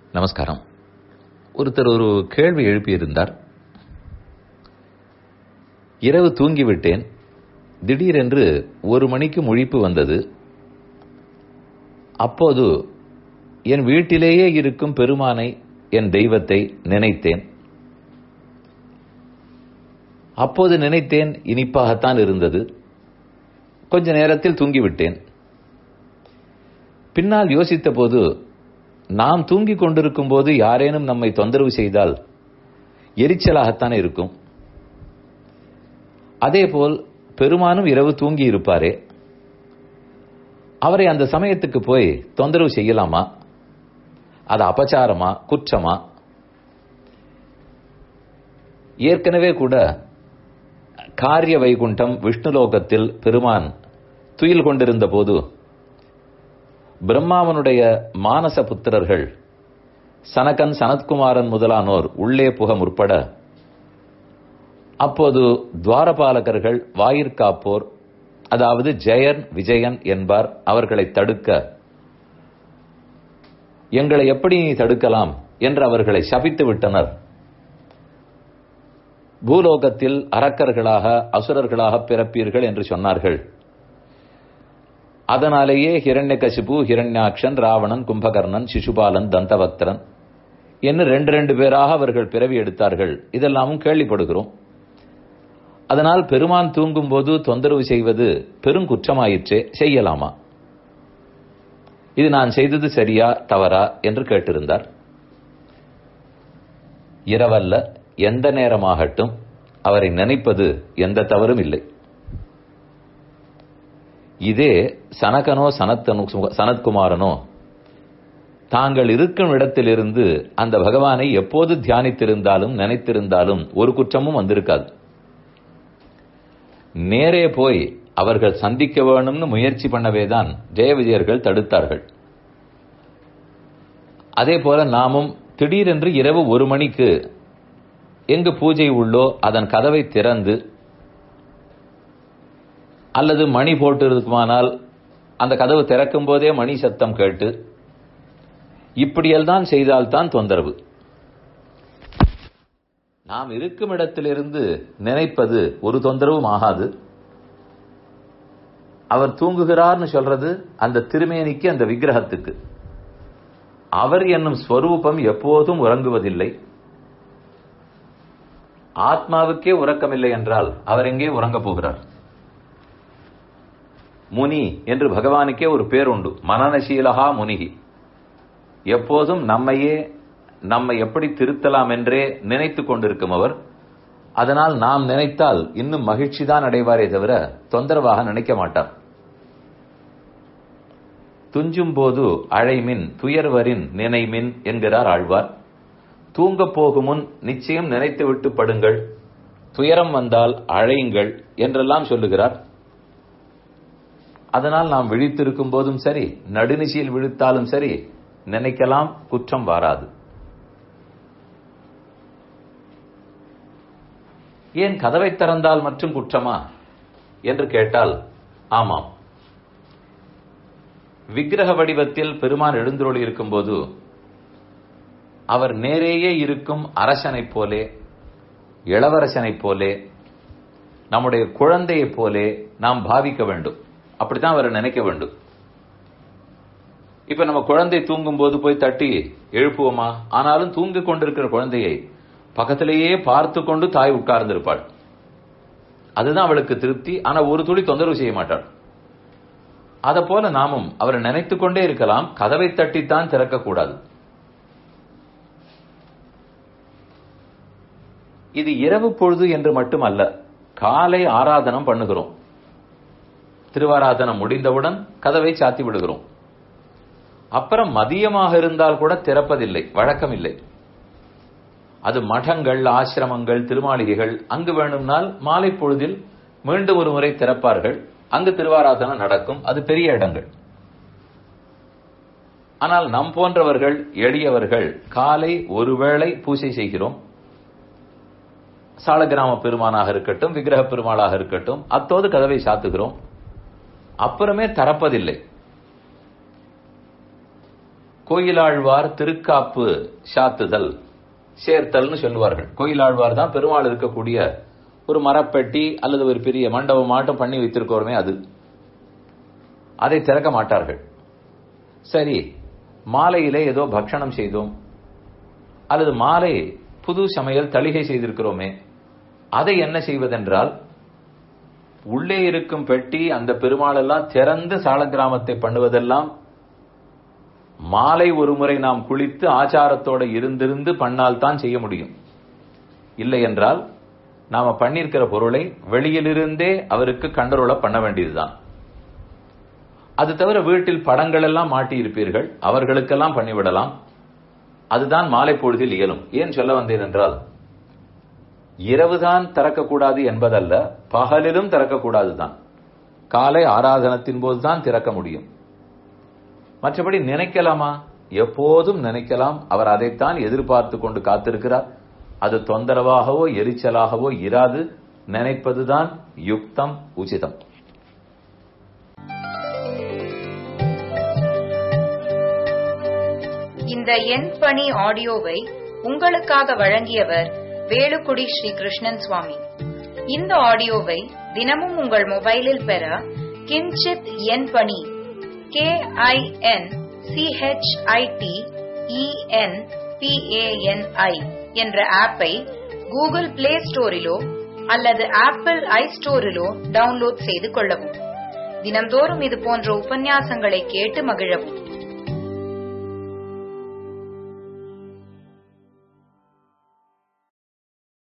நமஸ்காரம் ஒருத்தர் ஒரு கேள்வி எழுப்பியிருந்தார் இரவு தூங்கிவிட்டேன் திடீரென்று ஒரு மணிக்கு முழிப்பு வந்தது அப்போது என் வீட்டிலேயே இருக்கும் பெருமானை என் தெய்வத்தை நினைத்தேன் அப்போது நினைத்தேன் இனிப்பாகத்தான் இருந்தது கொஞ்ச நேரத்தில் தூங்கிவிட்டேன் பின்னால் யோசித்த போது நாம் தூங்கிக் கொண்டிருக்கும் போது யாரேனும் நம்மை தொந்தரவு செய்தால் எரிச்சலாகத்தான் இருக்கும் அதேபோல் பெருமானும் இரவு தூங்கி இருப்பாரே அவரை அந்த சமயத்துக்கு போய் தொந்தரவு செய்யலாமா அது அபச்சாரமா குற்றமா ஏற்கனவே கூட காரிய வைகுண்டம் விஷ்ணுலோகத்தில் பெருமான் துயில் கொண்டிருந்த போது பிரம்மாவனுடைய மானச புத்திரர்கள் சனகன் சனத்குமாரன் முதலானோர் உள்ளே புக முற்பட அப்போது துவாரபாலகர்கள் வாயிற்காப்போர் அதாவது ஜெயன் விஜயன் என்பார் அவர்களை தடுக்க எங்களை எப்படி நீ தடுக்கலாம் என்று அவர்களை சபித்து விட்டனர் பூலோகத்தில் அரக்கர்களாக அசுரர்களாக பிறப்பீர்கள் என்று சொன்னார்கள் அதனாலேயே ஹிரண்யகசிபு ஹிரண்யாக்ஷன் ராவணன் கும்பகர்ணன் சிசுபாலன் தந்தவக்தரன் என்று ரெண்டு ரெண்டு பேராக அவர்கள் பிறவி எடுத்தார்கள் இதெல்லாமும் கேள்விப்படுகிறோம் அதனால் பெருமான் தூங்கும் போது தொந்தரவு செய்வது பெருங்குற்றமாயிற்றே செய்யலாமா இது நான் செய்தது சரியா தவறா என்று கேட்டிருந்தார் இரவல்ல எந்த நேரமாகட்டும் அவரை நினைப்பது எந்த தவறும் இல்லை இதே சனகனோ சனத்தனு சனத்குமாரனோ தாங்கள் இருக்கும் இடத்திலிருந்து அந்த பகவானை எப்போது தியானித்திருந்தாலும் நினைத்திருந்தாலும் ஒரு குற்றமும் வந்திருக்காது நேரே போய் அவர்கள் சந்திக்க வேணும்னு முயற்சி பண்ணவேதான் ஜெய விஜயர்கள் தடுத்தார்கள் அதே போல நாமும் திடீரென்று இரவு ஒரு மணிக்கு எங்கு பூஜை உள்ளோ அதன் கதவை திறந்து அல்லது மணி போட்டு இருக்குமானால் அந்த கதவு திறக்கும் போதே மணி சத்தம் கேட்டு இப்படியெல்லாம் செய்தால்தான் தொந்தரவு நாம் இருக்கும் இடத்திலிருந்து நினைப்பது ஒரு தொந்தரவும் ஆகாது அவர் தூங்குகிறார்னு சொல்றது அந்த திருமேனிக்கு அந்த விக்கிரகத்துக்கு அவர் என்னும் ஸ்வரூபம் எப்போதும் உறங்குவதில்லை ஆத்மாவுக்கே உறக்கமில்லை என்றால் அவர் எங்கே உறங்கப் போகிறார் முனி என்று பகவானுக்கே ஒரு பேர் உண்டு மனநசீலகா முனிகி எப்போதும் நம்மையே நம்மை எப்படி திருத்தலாம் என்றே நினைத்துக் கொண்டிருக்கும் அவர் அதனால் நாம் நினைத்தால் இன்னும் மகிழ்ச்சி தான் அடைவாரே தவிர தொந்தரவாக நினைக்க மாட்டார் துஞ்சும் போது அழைமின் துயர்வரின் நினைமின் என்கிறார் ஆழ்வார் தூங்க போகும் முன் நிச்சயம் நினைத்து விட்டு படுங்கள் துயரம் வந்தால் அழையுங்கள் என்றெல்லாம் சொல்லுகிறார் அதனால் நாம் விழித்திருக்கும் போதும் சரி நடுநிசையில் விழித்தாலும் சரி நினைக்கலாம் குற்றம் வாராது ஏன் கதவை திறந்தால் மற்றும் குற்றமா என்று கேட்டால் ஆமாம் விக்கிரக வடிவத்தில் பெருமான் எழுந்தருளி இருக்கும்போது அவர் நேரேயே இருக்கும் அரசனைப் போலே இளவரசனைப் போலே நம்முடைய குழந்தையைப் போலே நாம் பாவிக்க வேண்டும் அப்படித்தான் அவரை நினைக்க வேண்டும் இப்ப நம்ம குழந்தை தூங்கும் போது போய் தட்டி எழுப்புவோமா ஆனாலும் தூங்கிக் கொண்டிருக்கிற குழந்தையை பக்கத்திலேயே பார்த்து கொண்டு தாய் உட்கார்ந்திருப்பாள் அதுதான் அவளுக்கு திருப்தி ஆனா ஒரு துளி தொந்தரவு செய்ய மாட்டாள் அத போல நாமும் அவரை நினைத்துக் கொண்டே இருக்கலாம் கதவை தட்டித்தான் திறக்கக்கூடாது இது இரவு பொழுது என்று மட்டுமல்ல காலை ஆராதனம் பண்ணுகிறோம் திருவாராதனம் முடிந்தவுடன் கதவை சாத்தி விடுகிறோம் அப்புறம் மதியமாக இருந்தால் கூட திறப்பதில்லை வழக்கம் இல்லை அது மடங்கள் ஆசிரமங்கள் திருமாளிகைகள் அங்கு வேணும்னால் மாலை பொழுதில் மீண்டும் ஒரு முறை திறப்பார்கள் அங்கு திருவாராதனம் நடக்கும் அது பெரிய இடங்கள் ஆனால் நம் போன்றவர்கள் எளியவர்கள் காலை ஒருவேளை பூஜை செய்கிறோம் சாலகிராம பெருமானாக இருக்கட்டும் விக்கிரக பெருமாளாக இருக்கட்டும் அத்தோடு கதவை சாத்துகிறோம் அப்புறமே திறப்பதில்லை கோயிலாழ்வார் திருக்காப்பு சாத்துதல் சேர்த்தல்னு சொல்லுவார்கள் கோயிலாழ்வார் தான் பெருமாள் இருக்கக்கூடிய ஒரு மரப்பெட்டி அல்லது ஒரு பெரிய மண்டபம் மாட்டம் பண்ணி வைத்திருக்கோருமே அது அதை திறக்க மாட்டார்கள் சரி மாலையிலே ஏதோ பக்ஷணம் செய்தோம் அல்லது மாலை புது சமையல் தளிகை செய்திருக்கிறோமே அதை என்ன செய்வதென்றால் உள்ளே இருக்கும் பெட்டி அந்த பெருமாள் எல்லாம் திறந்து சால கிராமத்தை பண்ணுவதெல்லாம் மாலை ஒரு முறை நாம் குளித்து ஆச்சாரத்தோட இருந்திருந்து பண்ணால் தான் செய்ய முடியும் இல்லை என்றால் நாம பண்ணியிருக்கிற பொருளை வெளியிலிருந்தே அவருக்கு கண்டரோல பண்ண வேண்டியதுதான் அது தவிர வீட்டில் படங்கள் எல்லாம் மாட்டி இருப்பீர்கள் அவர்களுக்கெல்லாம் பண்ணிவிடலாம் அதுதான் மாலை பொழுதில் இயலும் ஏன் சொல்ல வந்தேன் என்றால் இரவுதான் திறக்கக்கூடாது என்பதல்ல பகலிலும் திறக்கக்கூடாது தான் காலை ஆராதனத்தின் போதுதான் திறக்க முடியும் மற்றபடி நினைக்கலாமா எப்போதும் நினைக்கலாம் அவர் அதைத்தான் எதிர்பார்த்து கொண்டு காத்திருக்கிறார் அது தொந்தரவாகவோ எரிச்சலாகவோ இராது நினைப்பதுதான் யுக்தம் உச்சிதம் இந்த எண் பணி ஆடியோவை உங்களுக்காக வழங்கியவர் வேலுக்குடி ஸ்ரீ கிருஷ்ணன் சுவாமி இந்த ஆடியோவை தினமும் உங்கள் மொபைலில் பெற கிஞ்சித் எண் பணி கே ஐ என் சிஹெச்ஐடி இஎன் பிஏஎன்ஐ என்ற ஆப்பை கூகுள் பிளே ஸ்டோரிலோ அல்லது ஆப்பிள் ஐ ஸ்டோரிலோ டவுன்லோட் செய்து கொள்ளவும் தினம்தோறும் இது போன்ற உபன்யாசங்களை கேட்டு மகிழவும்